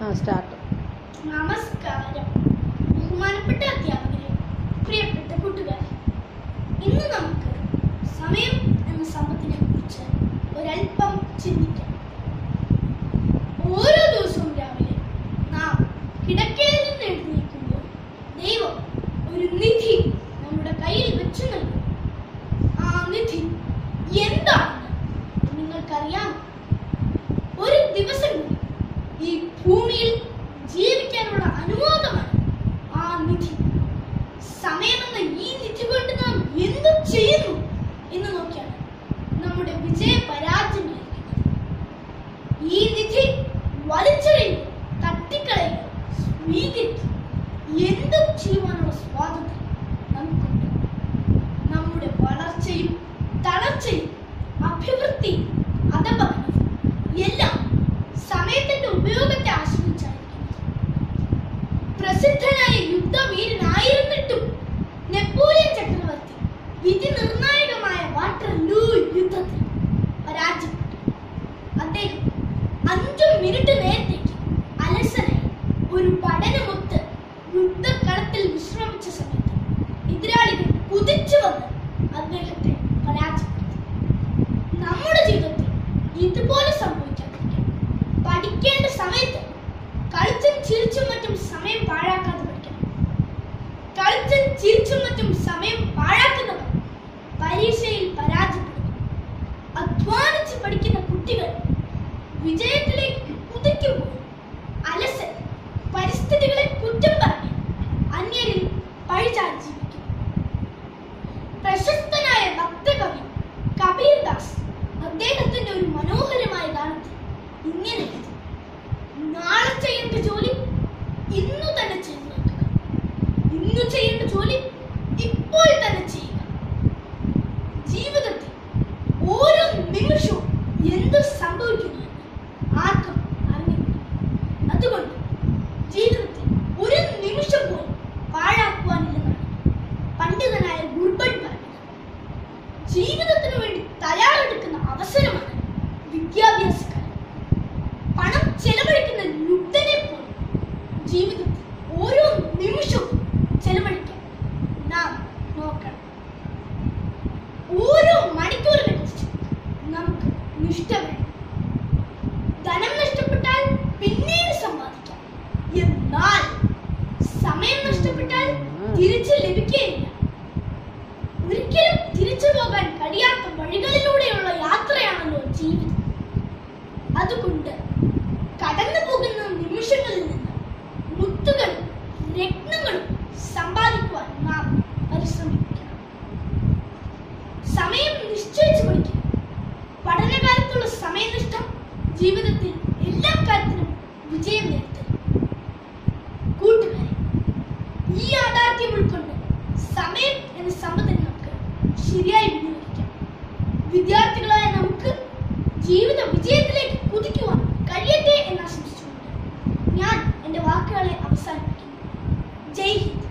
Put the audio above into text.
ആ സ്റ്റാർട്ട് നമസ്കാരം ബഹുമാനപ്പെട്ട അധ്യാപകരെ പ്രിയപ്പെട്ട കൂട്ടുകാരെ ഇന്ന് നമുക്ക് സമയം എന്ന സമ്പത്തിനെ കുറിച്ച് ഒരല്പം ചിന്തിക്കാം ഓരോ ദിവസവും രാവിലെ നാം കിടക്കയിൽ നിന്ന് എഴുന്നേൽക്കുമ്പോൾ ദൈവം ഒരു നിധി നമ്മുടെ കയ്യിൽ വെച്ചു നൽകും ആ നിധി എന്താണെന്ന് നിങ്ങൾക്കറിയാമോ ഒരു ദിവസം കൂടി ഈ ഭൂമിയിൽ ജീവിക്കാനുള്ള അനുവാദമാണ് ആ നിധി സമയമെന്ന ഈ നിധി കൊണ്ട് നാം എന്തു ചെയ്യുന്നു എന്ന് നോക്കിയാണ് നമ്മുടെ വിജയ പരാജയമായിരിക്കുന്നത് ഈ നിധി വലിച്ചെറിയുക തട്ടിക്കളയുക സ്വീകരിക്കുക എന്തും ചെയ്യുവാനുള്ള സ്വാതന്ത്ര്യം നമുക്കുണ്ട് നമ്മുടെ വളർച്ചയും തളർച്ചയും അഭിവൃദ്ധിയും അധപതനവും എല്ലാം സമയത്തിന്റെ ഉപയോഗത്തെ ആശ്രയിച്ചായിരിക്കുന്നു പ്രസിദ്ധനായ യുദ്ധവീരനായിരുന്നിട്ടും നെപ്പോളിയൻ ചക്രവർത്തി വിധി നിർണായകമായ വാട്ടർലൂ യുദ്ധത്തിൽ പരാജയപ്പെട്ടു അദ്ദേഹം അഞ്ചു മിനിറ്റ് നേരത്തേക്ക് അലസനായി ഒരു പഠനമൊത്ത് യുദ്ധക്കളത്തിൽ വിശ്രമിച്ച സമയത്ത് എതിരാളികൾ കുതിച്ചു വന്ന് അദ്ദേഹത്തെ പരാജയപ്പെടുത്തി നമ്മുടെ ജീവിതത്തിൽ ഇതുപോലെ സംഭവിക്കാതിരിക്കാൻ പഠിക്കേണ്ട സമയത്ത് കളിച്ചും ചിരിച്ചും മറ്റും സമയം പാഴാക്കാതെ പഠിക്കണം കളിച്ചും ചിരിച്ചും മറ്റും സമയം പാഴാക്കുന്നവർ പരീക്ഷയിൽ പരാജയപ്പെടുന്നു അധ്വാനിച്ച് പഠിക്കുന്ന കുട്ടികൾ വിജയത്തിലേക്ക് കുതിക്കുമ്പോൾ അലസൻ പരിസ്ഥിതികളെ കുറ്റം പറഞ്ഞ് അന്യരിൽ പഴിചാരി ജീവിക്കുന്നു പ്രശസ്തനായ ഭക്തകവി കബീർ ദാസ് അദ്ദേഹത്തിന്റെ ഒരു മനോഹരമായ ഗാനത്തിൽ ഇങ്ങനെ എഴുതി നാളെ ചെയ്യേണ്ട ജോലി ഇന്നു തന്നെ ചെയ്തു നോക്കുക ഇന്നു ചെയ്യേണ്ട ജോലി ഇപ്പോൾ തന്നെ ചെയ്യുക ജീവിതത്തിൽ ഓരോ നിമിഷവും എന്ത് സംഭവിക്കുന്നു എന്ന് ആർക്കും അറിഞ്ഞില്ല അതുകൊണ്ട് ജീവിതത്തിൽ ഒരു നിമിഷം പോലും പാഴാക്കുവാനില്ലെന്നാണ് പണ്ഡിതനായ ഗുർബൻ പറഞ്ഞത് ജീവിതത്തിനു വേണ്ടി തയ്യാറെടുക്കുന്ന അവസരമാണ് വിദ്യാഭ്യാസക്കാരൻ പണം ചെലവഴിക്കുന്ന ലുബ്ധനെ പോലും ജീവിതത്തിൽ ഓരോ നിമിഷവും ചെലവഴിക്കാൻ നാം നോക്കണം ഓരോ മണിക്കൂറിനെ കുറിച്ച് നമുക്ക് നിഷ്ഠ വേണം ധനം നഷ്ടപ്പെട്ടാൽ പിന്നീട് സമ്പാദിക്കാം എന്നാൽ സമയം നഷ്ടപ്പെട്ടാൽ തിരിച്ചു ലഭിക്കുകയില്ല ഒരിക്കലും തിരിച്ചു പോകാൻ കഴിയാത്ത വഴികളിലൂടെയുള്ള യാത്രയാണല്ലോ ജീവിതം അതുകൊണ്ട് കടന്നു പോകുന്ന നിമിഷങ്ങളിൽ നിന്ന് മുത്തുകളും രത്നങ്ങളും സമ്പാദിക്കുവാൻ നാം പരിശ്രമിക്കണം സമയം നിശ്ചയിച്ചു പഠിക്കുക പഠനകാലത്തുള്ള സമയനിഷ്ഠം ജീവിതത്തിൽ എല്ലാ കാര്യത്തിനും വിജയം നേടിത്തരും കൂട്ടുകാരെ ഈ യാഥാർത്ഥ്യം ഉൾക്കൊണ്ട് സമയം എന്ന സമ്പത്തിനെ നമുക്ക് ശരിയായി വിനിയോഗിക്കാം വിദ്യാർത്ഥികളായ നമുക്ക് ജീവിത വിജയത്തിലേക്ക് കുതിക്കുവാൻ കഴിയട്ടെ എന്ന് ആശംസിച്ചുകൊണ്ട് ഞാൻ എൻ്റെ വാക്കുകളെ അവസാനിപ്പിക്കുന്നു ജയ് ഹിന്ദ്